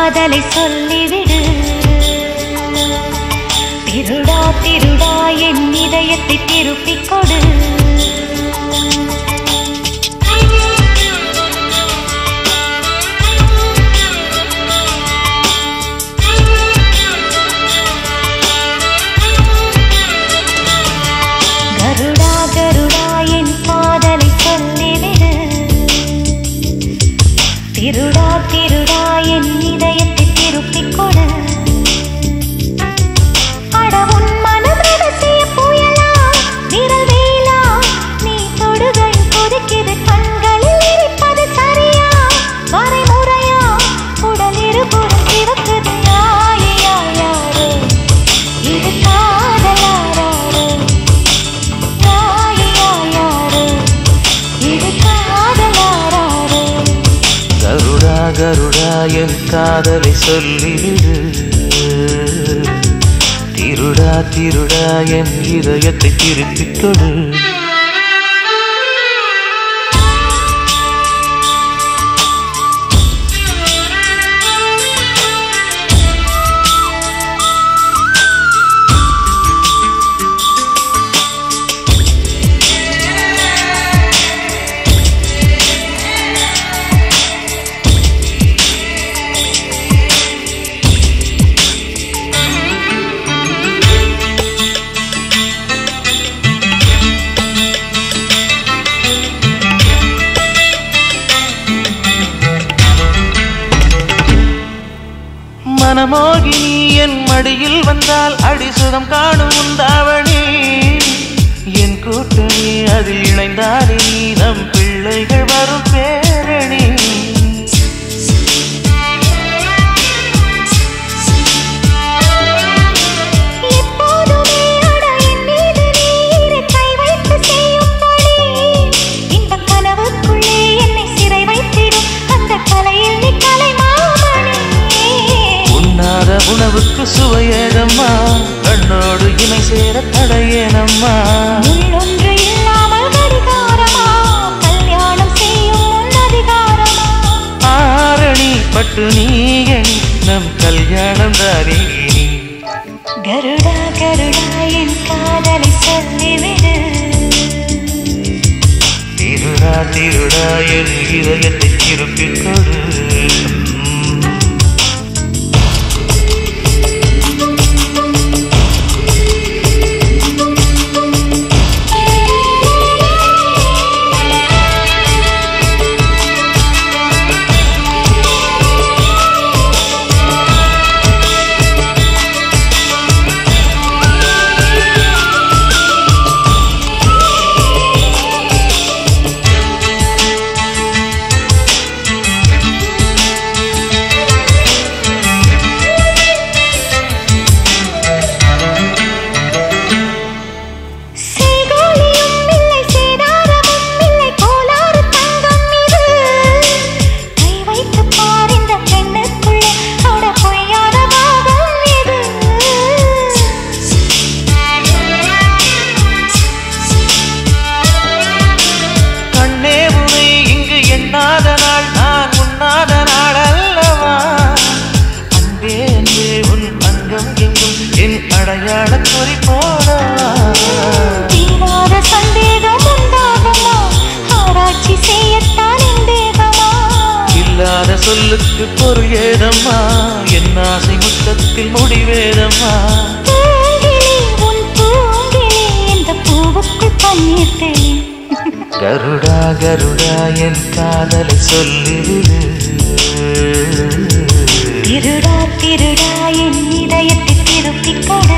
காதலை சொல்லிவிடு திருடா திருடா என் இதயத்தை திருப்பிக் கொடு கருடா கருடா என் காதலை சொல்லிவிடு திருடா திருடா என் இதயத்தை திருப்பிக் கொடு அட உன் மனம் ரகசிய புயலா விரல் வேலா நீ தொடுகை கொதிக்கிது கண்களில் இருப்பது சரியா வரைமுறையா உடல் இருபுறம் சிவக்குது யாயே யாரோ இது காதலாரோ யாயே யாரோ இது காதலாரோ கருடா கருடா என் காதலை சொல்லிவிடு திருடா திருடா என் இதயத்தை திருப்பிக் கொடு மனமோகினி என் மடியில் வந்தால் அடிசுகம் காணும் உந்தாவணி என் கூட்டணி அதில் இணைந்தாலே நீ நம் பிள்ளைகள் வரும் பேரணி எப்போதுமே அட என் மீது நீ இரு கை வைத்து செய்யும்படி இன்பக் கனவுக்குள்ளே என்னை சிறை வைத்திடும் அந்த கலையில் நீ கலைமாமணி உண்ணாத உணவுக்கு சுவையேதம்மா கண்ணோடு இணை சேர தடையேனம்மா முள்ளொன்று இல்லாமல் கடிகாரமா கல்யாணம் செய்யும் உன் அதிகாரமா ஆரணி பட்டு நீ எணி நம் கல்யாணம் தானே இனி. கருடா கருடா என் காதலை சொல்லிவிடு திருடா திருடா என் இதயத்தை திருப்பிக் கொடு செய்கூலியும் இல்லை சேதாரமும் இல்லை கோலாறு தங்கம் இது கை வைத்து பார் இந்த பெண்ணுக்குள்ளே அட பொய்யான பாகம் இது கண்ணே உனை இங்கு எண்ணாத நாள் நான் உண்ணாத நாள் அல்லவா அன்பே அன்பே உன் அங்கம் எங்கும் என் அடையாள குறி போடவா தீராத சந்தேகம் உண்டாகுமா ஆராய்ச்சி செய்யத்தான் என் தேகமா இல்லாத சொல்லுக்கு பொருள் ஏதம்மா என் ஆசை முத்தத்தில் முடிவேதம்மா பூங்கிளி உன் பூங்கிளி இந்த பூவுக்குள் பன்னீர் தெளி கருடா கருடா என் காதலை சொல்லிவிடு திருடா திருடா என் இதயத்தை திருப்பிக் கொடு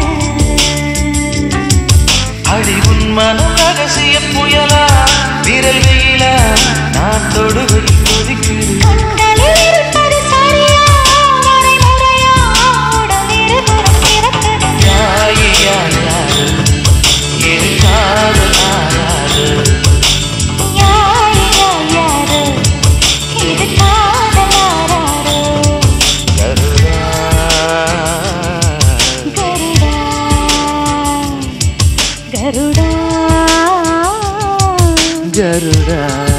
அடி உன் மன ரகசிய புயலா விரல் வெயிலா நான் தொடுகள் கொதிக்கிறேன் கண்களில் இருப்பது சரியா வரைமுறையா உடல் இருபுறம் சிறக்குது யாயே யார் யாரு என் காதல் ஆராது யாரு யாரு இது காதலாரோ கருடா கருடா கருடா கருடா